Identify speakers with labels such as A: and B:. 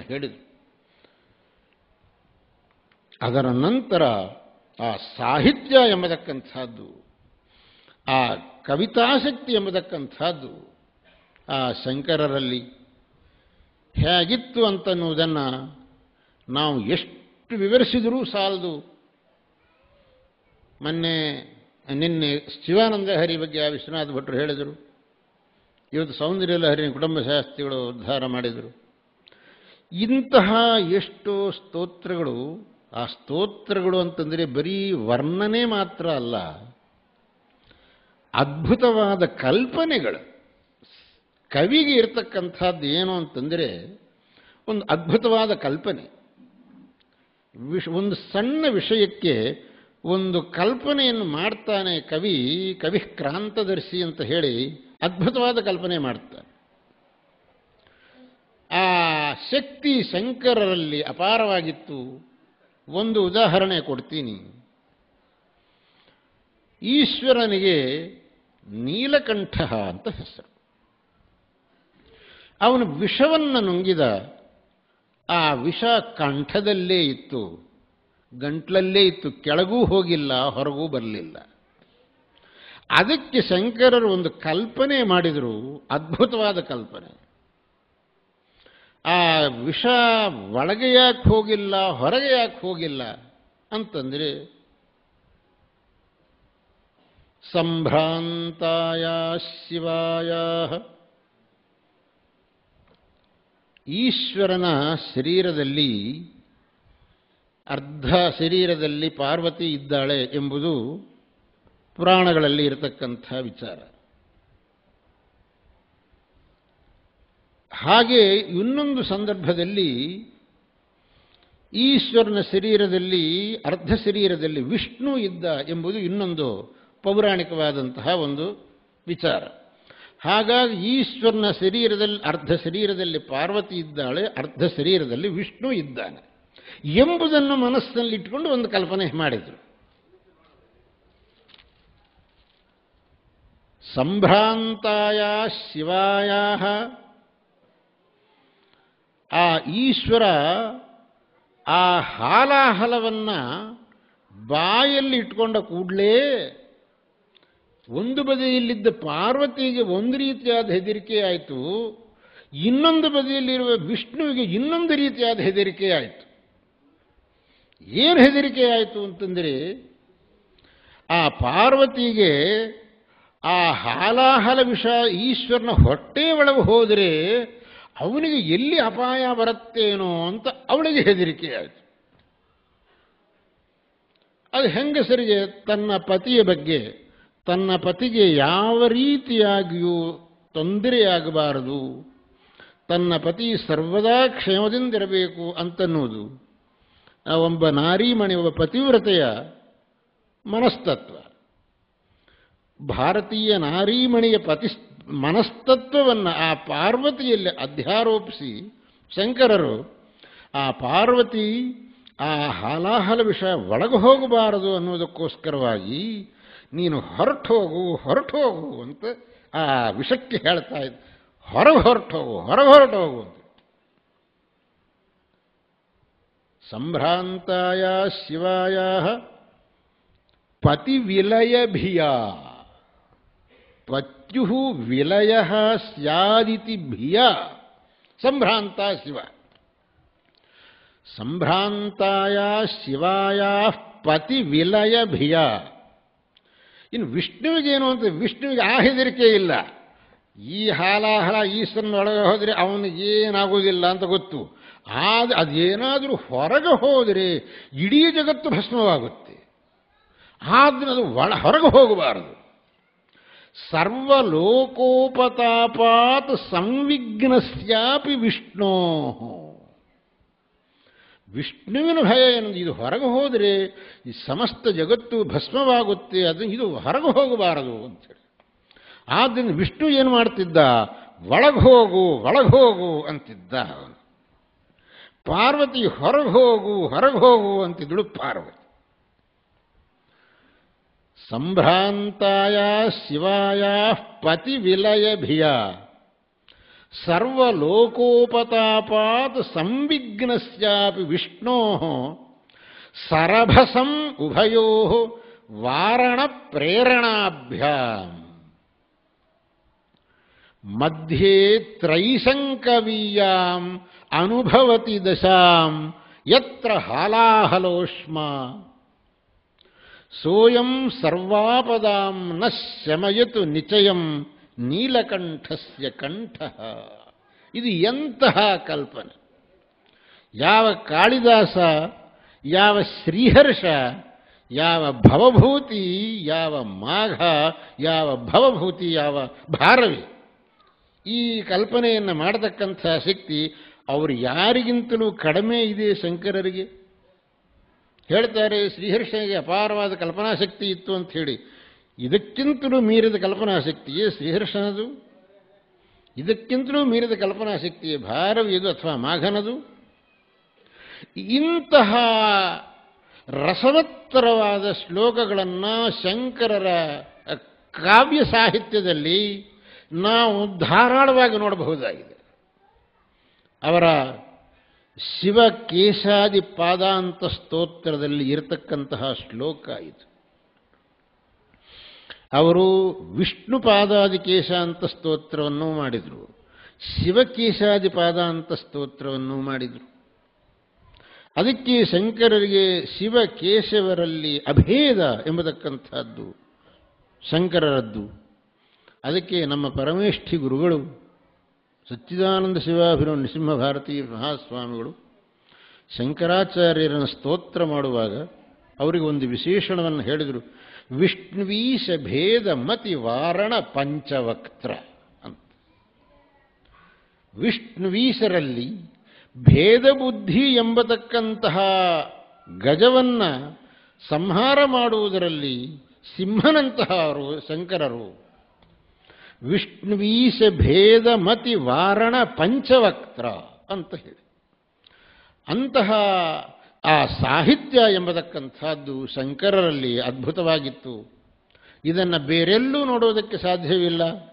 A: ಮಾತನ್ನು ಹೇಳಿದರು ಅದರ ನಂತರ ಆ ಸಾಹಿತ್ಯ ಎಂಬತಕ್ಕಂಥದ್ದು ಆ ಕವಿತಾಸಕ್ತಿ ಎಂಬತಕ್ಕಂಥದ್ದು ಆ ಶಂಕರರಲ್ಲಿ ಹೇಗಿತ್ತು ಅಂತನ್ನುವುದನ್ನು ನಾವು ಎಷ್ಟು ವಿವರಿಸಿದರೂ ಸಾಲದು ಮೊನ್ನೆ ನಿನ್ನೆ ಶಿವಾನಂದ ಹರಿ ಬಗ್ಗೆ ಆ ವಿಶ್ವನಾಥ ಭಟ್ರು ಹೇಳಿದರು ಇವತ್ತು ಸೌಂದರ್ಯ ಲಹರಿ ಕುಟುಂಬ ಶಾಸ್ತ್ರಿಗಳು ಉದ್ಧಾರ ಮಾಡಿದರು ಇಂತಹ ಎಷ್ಟೋ ಸ್ತೋತ್ರಗಳು ಆ ಸ್ತೋತ್ರಗಳು ಅಂತಂದರೆ ಬರೀ ವರ್ಣನೆ ಮಾತ್ರ ಅಲ್ಲ ಅದ್ಭುತವಾದ ಕಲ್ಪನೆಗಳು ಕವಿಗೆ ಇರತಕ್ಕಂಥದ್ದು ಏನು ಅಂತಂದರೆ ಒಂದು ಅದ್ಭುತವಾದ ಕಲ್ಪನೆ ವಿಷ ಒಂದು ಸಣ್ಣ ವಿಷಯಕ್ಕೆ ಒಂದು ಕಲ್ಪನೆಯನ್ನು ಮಾಡ್ತಾನೆ ಕವಿ ಕವಿ ಕ್ರಾಂತದರ್ಶಿ ಅಂತ ಹೇಳಿ ಅದ್ಭುತವಾದ ಕಲ್ಪನೆ ಮಾಡ್ತಾನೆ ಆ ಶಕ್ತಿ ಶಂಕರರಲ್ಲಿ ಅಪಾರವಾಗಿತ್ತು ಒಂದು ಉದಾಹರಣೆ ಕೊಡ್ತೀನಿ ಈಶ್ವರನಿಗೆ ನೀಲಕಂಠ ಅಂತ ಹೆಸರು ಅವನು ವಿಷವನ್ನು ನುಂಗಿದ ಆ ವಿಷ ಕಂಠದಲ್ಲೇ ಇತ್ತು ಗಂಟ್ಲಲ್ಲೇ ಇತ್ತು ಕೆಳಗೂ ಹೋಗಿಲ್ಲ ಹೊರಗೂ ಬರಲಿಲ್ಲ ಅದಕ್ಕೆ ಶಂಕರರು ಒಂದು ಕಲ್ಪನೆ ಮಾಡಿದರು ಅದ್ಭುತವಾದ ಕಲ್ಪನೆ ಆ ವಿಷ ಒಳಗೆ ಯಾಕೆ ಹೋಗಿಲ್ಲ ಹೊರಗೆ ಯಾಕೆ ಹೋಗಿಲ್ಲ ಅಂತಂದರೆ ಸಂಭ್ರಾಂತಾಯ ಶಿವಾಯ ಈಶ್ವರನ ಶರೀರದಲ್ಲಿ ಅರ್ಧ ಶರೀರದಲ್ಲಿ ಪಾರ್ವತಿ ಇದ್ದಾಳೆ ಎಂಬುದು ಪುರಾಣಗಳಲ್ಲಿ ಇರತಕ್ಕಂಥ ವಿಚಾರ ಹಾಗೆ ಇನ್ನೊಂದು ಸಂದರ್ಭದಲ್ಲಿ ಈಶ್ವರನ ಶರೀರದಲ್ಲಿ ಅರ್ಧ ಶರೀರದಲ್ಲಿ ವಿಷ್ಣು ಇದ್ದ ಎಂಬುದು ಇನ್ನೊಂದು ಪೌರಾಣಿಕವಾದಂತಹ ಒಂದು ವಿಚಾರ ಹಾಗಾಗಿ ಈಶ್ವರನ ಶರೀರದಲ್ಲಿ ಅರ್ಧ ಶರೀರದಲ್ಲಿ ಪಾರ್ವತಿ ಇದ್ದಾಳೆ ಅರ್ಧ ಶರೀರದಲ್ಲಿ ವಿಷ್ಣು ಇದ್ದಾನೆ ಎಂಬುದನ್ನು ಮನಸ್ಸಿನಲ್ಲಿಟ್ಟುಕೊಂಡು ಒಂದು ಕಲ್ಪನೆ ಮಾಡಿದರು ಸಂಭ್ರಾಂತಾಯ ಶಿವಾಯ ಆ ಈಶ್ವರ ಆ ಹಾಲಾಹಲವನ್ನು ಬಾಯಲ್ಲಿ ಇಟ್ಕೊಂಡ ಕೂಡಲೇ ಒಂದು ಬದಿಯಲ್ಲಿದ್ದ ಪಾರ್ವತಿಗೆ ಒಂದು ರೀತಿಯಾದ ಹೆದರಿಕೆ ಆಯಿತು ಇನ್ನೊಂದು ಬದಿಯಲ್ಲಿರುವ ವಿಷ್ಣುವಿಗೆ ಇನ್ನೊಂದು ರೀತಿಯಾದ ಹೆದರಿಕೆ ಆಯಿತು ಏನು ಹೆದರಿಕೆ ಆಯಿತು ಅಂತಂದರೆ ಆ ಪಾರ್ವತಿಗೆ ಆ ಹಾಲಾಹಲ ವಿಷ ಈಶ್ವರನ ಹೊಟ್ಟೆ ಒಳಗೆ ಹೋದರೆ ಅವನಿಗೆ ಎಲ್ಲಿ ಅಪಾಯ ಬರುತ್ತೇನೋ ಅಂತ ಅವಳಿಗೆ ಹೆದರಿಕೆ ಆಯಿತು ಅದು ಹೆಂಗಸರಿಗೆ ತನ್ನ ಪತಿಯ ಬಗ್ಗೆ ತನ್ನ ಪತಿಗೆ ಯಾವ ರೀತಿಯಾಗಿಯೂ ತೊಂದರೆಯಾಗಬಾರದು ತನ್ನ ಪತಿ ಸರ್ವದಾ ಕ್ಷೇಮದಿಂದಿರಬೇಕು ಅಂತನ್ನುವುದು ಆ ಒಬ್ಬ ನಾರೀಮಣಿ ಒಬ್ಬ ಪತಿವ್ರತೆಯ ಮನಸ್ತತ್ವ ಭಾರತೀಯ ನಾರೀಮಣಿಯ ಪತಿ ಮನಸ್ತತ್ವವನ್ನು ಆ ಪಾರ್ವತಿಯಲ್ಲಿ ಅಧ್ಯಾರೋಪಿಸಿ ಶಂಕರರು ಆ ಪಾರ್ವತಿ ಆ ಹಾಲಾಹಲ ವಿಷಯ ಒಳಗೆ ಹೋಗಬಾರದು ಅನ್ನೋದಕ್ಕೋಸ್ಕರವಾಗಿ ನೀನು ಹೊರಟು ಹೋಗು ಹೊರಟು ಹೋಗು ಅಂತ ಆ ವಿಷಕ್ಕೆ ಹೇಳ್ತಾ ಇದ್ದ ಹೊರಗೆ ಹೊರಟು ಹೋಗು ಹೊರಗೆ ಹೊರಟು ಹೋಗು ಅಂತ ಸಂಭ್ರಾಂತಾಯ ಶಿವಾಯ ಪತಿವಿಲಯಭಿಯ ಪತ್ಯು ವಿಲಯ ಸ್ಯಾದಿತಿ ಭಿಯ ಸಂಭ್ರಾಂತ ಶಿವ ಸಂಭ್ರಾಂತಾಯ ಶಿವಾಯ ಪತಿ ವಿಲಯ ಭಿಯ ಇನ್ನು ವಿಷ್ಣುವಿಗೇನು ಅಂತ ವಿಷ್ಣುವಿಗೆ ಆ ಹೆದರಿಕೆ ಇಲ್ಲ ಈ ಹಾಲಾಹಲ ಈಶ್ವರನ ಒಳಗೆ ಹೋದರೆ ಅವನಿಗೆ ಏನಾಗೋದಿಲ್ಲ ಅಂತ ಗೊತ್ತು ಆದ ಅದೇನಾದರೂ ಹೊರಗೆ ಹೋದರೆ ಇಡೀ ಜಗತ್ತು ಭಸ್ಮವಾಗುತ್ತೆ ಆದ್ರೆ ಅದು ಒಳ ಹೊರಗೆ ಹೋಗಬಾರದು ಸರ್ವಲೋಕೋಪತಾಪಾತ್ ಸಂವಿಘ್ನಸ್ಯಾಪಿ ವಿಷ್ಣೋ ವಿಷ್ಣುವಿನ ಭಯ ಏನಂದ್ರೆ ಇದು ಹೊರಗೆ ಹೋದರೆ ಈ ಸಮಸ್ತ ಜಗತ್ತು ಭಸ್ಮವಾಗುತ್ತೆ ಅದು ಇದು ಹೊರಗೆ ಹೋಗಬಾರದು ಅಂತೇಳಿ ಆದ್ದರಿಂದ ವಿಷ್ಣು ಏನು ಮಾಡ್ತಿದ್ದ ಒಳಗೆ ಹೋಗು ಒಳಗೆ ಹೋಗು ಅಂತಿದ್ದ ಅವನು ಪಾರ್ವತಿ ಹೊರಗೆ ಹೋಗು ಹೊರಗೆ ಹೋಗು ಅಂತಿದ್ದಳು ಪಾರ್ವತಿ ಸಂಭ್ರಾಂತಾಯ ಶಿವಾಯ ಪತಿ ವಿಲಯ ಭಿಯ ಸರ್ವಲೋಕೋಪತಾಪಾತ್ ಸಂವಿಘ್ನಸ್ಯಾಪಿ ವಿಷ್ಣೋ ಸರಭಸಂ ಉಭಯೋ ವಾರಣ ಪ್ರೇರಣಾಭ್ಯಾಂ ಮಧ್ಯೆ ತ್ರೈಸಂಕವೀಯಾಂ ಅನುಭವತಿ ದಶಾಂ ಯತ್ರ ಹಾಲಾಹಲೋಷ್ಮ ಸೋಯಂ ಸರ್ವಾಪದಾಂ ನ ಶಮಯತು ನಿಚಯಂ ನೀಲಕಂಠಸ್ಯ ಕಂಠ ಇದು ಎಂತಹ ಕಲ್ಪನೆ ಯಾವ ಕಾಳಿದಾಸ ಯಾವ ಶ್ರೀಹರ್ಷ ಯಾವ ಭವಭೂತಿ ಯಾವ ಮಾಘ ಯಾವ ಭವಭೂತಿ ಯಾವ ಭಾರವಿ ಈ ಕಲ್ಪನೆಯನ್ನು ಮಾಡತಕ್ಕಂಥ ಶಕ್ತಿ ಅವರು ಯಾರಿಗಿಂತಲೂ ಕಡಿಮೆ ಇದೆ ಶಂಕರರಿಗೆ ಹೇಳ್ತಾರೆ ಶ್ರೀಹರ್ಷನಿಗೆ ಅಪಾರವಾದ ಕಲ್ಪನಾಶಕ್ತಿ ಇತ್ತು ಅಂತ ಹೇಳಿ ಇದಕ್ಕಿಂತಲೂ ಮೀರಿದ ಕಲ್ಪನಾಶಕ್ತಿಯೇ ಶ್ರೀಹರ್ಷನದು ಇದಕ್ಕಿಂತಲೂ ಮೀರಿದ ಕಲ್ಪನಾಶಕ್ತಿಯೇ ಭಾರವಿಯದು ಅಥವಾ ಮಾಘನದು ಇಂತಹ ರಸವತ್ತರವಾದ ಶ್ಲೋಕಗಳನ್ನು ಶಂಕರರ ಕಾವ್ಯ ಸಾಹಿತ್ಯದಲ್ಲಿ ನಾವು ಧಾರಾಳವಾಗಿ ನೋಡಬಹುದಾಗಿದೆ ಅವರ ಶಿವಕೇಶಾದಿ ಪಾದಾಂತ ಸ್ತೋತ್ರದಲ್ಲಿ ಇರತಕ್ಕಂತಹ ಶ್ಲೋಕ ಇದು ಅವರು ವಿಷ್ಣು ಪಾದಾದಿ ಕೇಶಾಂತ ಸ್ತೋತ್ರವನ್ನು ಮಾಡಿದರು ಶಿವಕೇಶಾದಿ ಪಾದಾಂತ ಸ್ತೋತ್ರವನ್ನು ಮಾಡಿದರು ಅದಕ್ಕೆ ಶಂಕರರಿಗೆ ಶಿವಕೇಶವರಲ್ಲಿ ಅಭೇದ ಎಂಬತಕ್ಕಂಥದ್ದು ಶಂಕರರದ್ದು ಅದಕ್ಕೆ ನಮ್ಮ ಪರಮೇಷ್ಠಿ ಗುರುಗಳು ಸಚ್ಚಿದಾನಂದ ಶಿವಾಭಿನವ ನೃಸಿಂಹ ಭಾರತೀ ಮಹಾಸ್ವಾಮಿಗಳು ಶಂಕರಾಚಾರ್ಯರನ್ನು ಸ್ತೋತ್ರ ಮಾಡುವಾಗ ಅವರಿಗೆ ಒಂದು ವಿಶೇಷಣವನ್ನು ಹೇಳಿದರು ವಿಷ್ಣುವೀಶ ಭೇದ ಮತಿ ವಾರಣ ಪಂಚವಕ್ತ್ರ ಅಂತ ವಿಷ್ಣುವೀಶರಲ್ಲಿ ಭೇದ ಬುದ್ಧಿ ಎಂಬತಕ್ಕಂತಹ ಗಜವನ್ನ ಸಂಹಾರ ಮಾಡುವುದರಲ್ಲಿ ಸಿಂಹನಂತಹ ಅವರು ಶಂಕರರು ವಿಷ್ಣುವೀಶ ಭೇದ ಮತಿ ವಾರಣ ಪಂಚವಕ್ತ್ರ ಅಂತ ಹೇಳಿ ಅಂತಹ ಆ ಸಾಹಿತ್ಯ ಎಂಬತಕ್ಕಂಥದ್ದು ಶಂಕರರಲ್ಲಿ ಅದ್ಭುತವಾಗಿತ್ತು ಇದನ್ನು ಬೇರೆಲ್ಲೂ ನೋಡೋದಕ್ಕೆ ಸಾಧ್ಯವಿಲ್ಲ